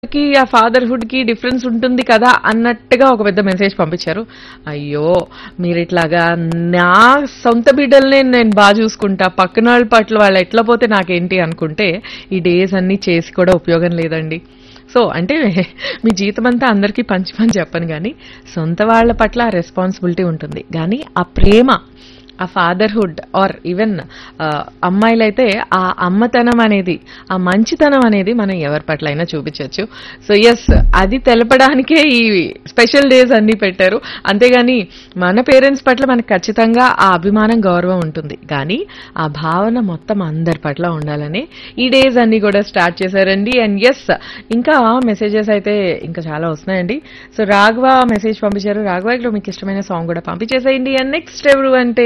కి ఆ ఫాదర్హుడ్ కి డిఫరెన్స్ ఉంటుంది కదా అన్నట్టుగా ఒక పెద్ద మెసేజ్ పంపించారు అయ్యో మీరు ఇట్లాగా నా సొంత బిడ్డల్ని నేను బాగా చూసుకుంటా పక్కన వాళ్ళ పట్ల వాళ్ళు ఎట్లా పోతే నాకేంటి అనుకుంటే ఈ డేస్ అన్ని చేసి కూడా ఉపయోగం లేదండి సో అంటే మీ జీతం అంతా అందరికీ పంచి పని చెప్పను కానీ సొంత వాళ్ళ పట్ల ఆ రెస్పాన్సిబిలిటీ ఉంటుంది కానీ ఆ ప్రేమ ఆ ఫాదర్హుడ్ ఆర్ ఈవెన్ అమ్మాయిలైతే ఆ అమ్మతనం అనేది ఆ మంచితనం అనేది మనం ఎవరి పట్ల అయినా చూపించవచ్చు సో ఎస్ అది తెలపడానికే ఈ స్పెషల్ డేస్ అన్ని పెట్టారు అంతేగాని మన పేరెంట్స్ పట్ల మనకు ఖచ్చితంగా ఆ అభిమానం గౌరవం ఉంటుంది కానీ ఆ భావన మొత్తం అందరి పట్ల ఉండాలని ఈ డేస్ అన్ని కూడా స్టార్ట్ చేశారండి అండ్ ఎస్ ఇంకా మెసేజెస్ అయితే ఇంకా చాలా వస్తున్నాయండి సో రాఘవ మెసేజ్ పంపించారు రాఘవలో మీకు ఇష్టమైన సాంగ్ కూడా పంపించేసేయండి అండ్ నెక్స్ట్ ఎవరు అంటే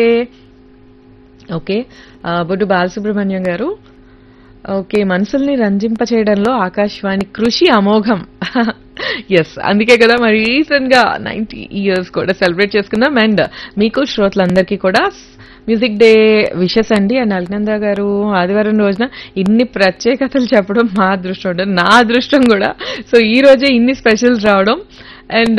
ఓకే ఆ, బొడ్డు బాలసుబ్రహ్మణ్యం గారు ఓకే మనసుల్ని రంజింప చేయడంలో ఆకాశవాణి కృషి అమోఘం ఎస్ అందుకే కదా మరి రీసెంట్ గా నైన్టీ ఇయర్స్ కూడా సెలబ్రేట్ చేసుకుందాం అండ్ మీకు శ్రోతలందరికీ కూడా మ్యూజిక్ డే విషెస్ అండి అండ్ అల్నంద గారు ఆదివారం రోజున ఇన్ని ప్రత్యేకతలు చెప్పడం మా అదృష్టం ఉండదు నా అదృష్టం కూడా సో ఈ రోజే ఇన్ని స్పెషల్స్ రావడం అండ్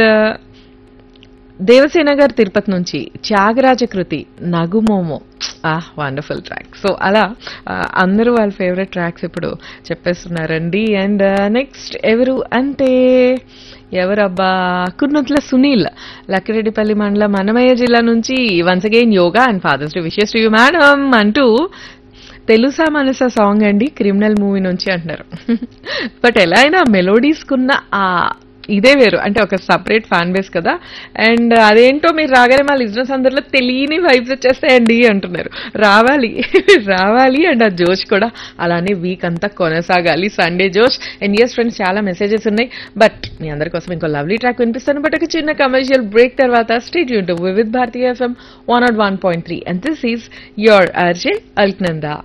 దేవసేన గారు తిరుపతి నుంచి త్యాగరాజ కృతి నగుమోమో ఆ వండర్ఫుల్ ట్రాక్ సో అలా ఆ, అందరూ వాళ్ళ ఫేవరెట్ ట్రాక్స్ ఇప్పుడు చెప్పేస్తున్నారండి అండ్ నెక్స్ట్ ఎవరు అంటే ఎవరబ్బా కుర్నూతుల సునీల్ లక్కిరెడ్డిపల్లి మండలం అన్నమయ్య జిల్లా నుంచి once again yoga and father's day wishes to you madam అంటూ తెలుసా మనసా సాంగ్ అండి క్రిమినల్ మూవీ నుంచి అంటున్నారు బట్ ఎలా అయినా మెలోడీస్కున్న ఆ ఇదే వేరు అంటే ఒక సపరేట్ ఫ్యాన్ బేస్ కదా అండ్ అదేంటో మీరు రాగానే మా లిజినెస్ అందరిలో తెలియని వైబ్స్ వచ్చేస్తాయండి అంటున్నారు రావాలి రావాలి అండ్ ఆ జోష్ కూడా అలానే వీక్ అంతా కొనసాగాలి సండే జోష్ అండ్ ఎస్ ఫ్రెండ్స్ చాలా మెసేజెస్ ఉన్నాయి బట్ మీ అందరి కోసం ఇంకో లవ్లీ ట్రాక్ వినిపిస్తాను బట్ ఒక చిన్న కమర్షియల్ బ్రేక్ తర్వాత స్టేట్ యూన్ to with Bharati FM one not one point three and this is your RJ Alaknanda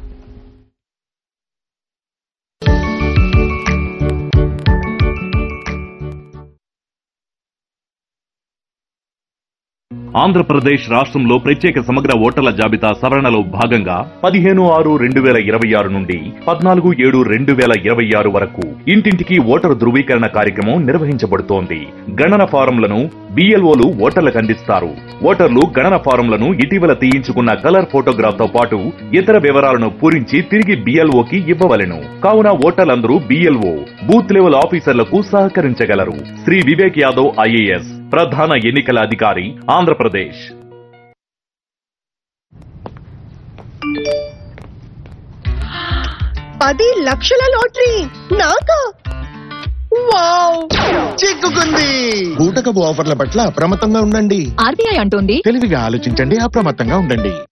Andhra Pradesh రాష్ట్రంలో ప్రత్యేక సమగ్ర ఓటర్ల జాబితా సవరణలో భాగంగా పదిహేను ఆరు రెండు వేల ఇరవై ఆరు నుండి పద్నాలుగు ఏడు రెండు వేల ఇరవై ఆరు వరకు ఇంటింటికి ఓటరు ధృవీకరణ కార్యక్రమం నిర్వహించబడుతోంది గణన ఫారంలను బిఎల్ఓలు ఓటర్లకు అందిస్తారు ఓటర్లు గణన ఫారంలను ఇటీవల తీయించుకున్న కలర్ ఫోటోగ్రాఫ్ తో పాటు ఇతర వివరాలను పూరించి తిరిగి బిఎల్ఓకి ఇవ్వవలెను కావున ఓటర్లందరూ బిఎల్ఓ బూత్ లెవెల్ ఆఫీసర్లకు సహకరించగలరు శ్రీ వివేక్ యాదవ్ ఐఏఎస్ ప్రధాన ఎన్నికల అధికారి ఆంధ్రప్రదేశ్ పది లక్షల లాటరీ నాకా వావ్ చిక్కుకుంది బూటకపు ఆఫర్ల పట్ల అప్రమత్తంగా ఉండండి ఆర్బీఐ అంటోంది తెలివిగా ఆలోచించండి అప్రమత్తంగా ఉండండి